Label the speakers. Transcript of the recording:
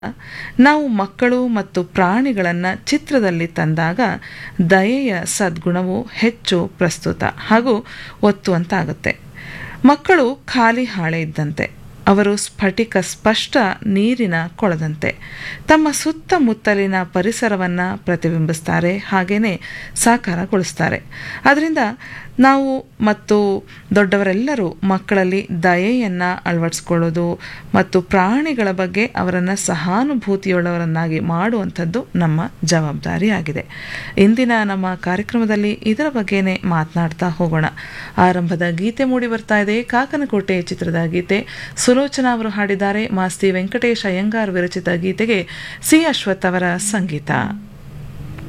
Speaker 1: ನಾವು ಮಕ್ಕಳು ಮತ್ತು ಪ್ರಾಣಿಗಳನ್ನು ಚಿತ್ರದಲ್ಲಿ ತಂದಾಗ ದಯೆಯ ಸದ್ಗುಣವು ಹೆಚ್ಚು ಪ್ರಸ್ತುತ ಹಾಗೂ ಒತ್ತುವಂತಾಗುತ್ತೆ ಮಕ್ಕಳು ಖಾಲಿ ಹಾಳೆ ಇದ್ದಂತೆ ಅವರು ಸ್ಫಟಿಕ ಸ್ಪಷ್ಟ ನೀರಿನ ಕೊಳದಂತೆ ತಮ್ಮ ಸುತ್ತಮುತ್ತಲಿನ ಪರಿಸರವನ್ನು ಪ್ರತಿಬಿಂಬಿಸ್ತಾರೆ ಹಾಗೆಯೇ ಸಾಕಾರಗೊಳಿಸ್ತಾರೆ ಅದರಿಂದ ನಾವು ಮತ್ತು ದೊಡ್ಡವರೆಲ್ಲರೂ ಮಕ್ಕಳಲ್ಲಿ ದಯೆಯನ್ನು ಅಳವಡಿಸ್ಕೊಳ್ಳೋದು ಮತ್ತು ಪ್ರಾಣಿಗಳ ಬಗ್ಗೆ ಅವರನ್ನು ಸಹಾನುಭೂತಿಯುಳ್ಳವರನ್ನಾಗಿ ಮಾಡುವಂಥದ್ದು ನಮ್ಮ ಜವಾಬ್ದಾರಿಯಾಗಿದೆ ಇಂದಿನ ನಮ್ಮ ಕಾರ್ಯಕ್ರಮದಲ್ಲಿ ಇದರ ಬಗ್ಗೆನೇ ಮಾತನಾಡ್ತಾ ಹೋಗೋಣ ಆರಂಭದ ಗೀತೆ ಮೂಡಿ ಬರ್ತಾ ಇದೆ ಕಾಕನಕೋಟೆ ಚಿತ್ರದ ಗೀತೆ ಸುಲೋಚನಾ ಅವರು ಹಾಡಿದ್ದಾರೆ ಮಾಸ್ತಿ ವೆಂಕಟೇಶ್ ಅಯ್ಯಂಗಾರ್ ವಿರಚಿತ ಗೀತೆಗೆ ಸಿ ಅಶ್ವಥ್ ಅವರ ಸಂಗೀತ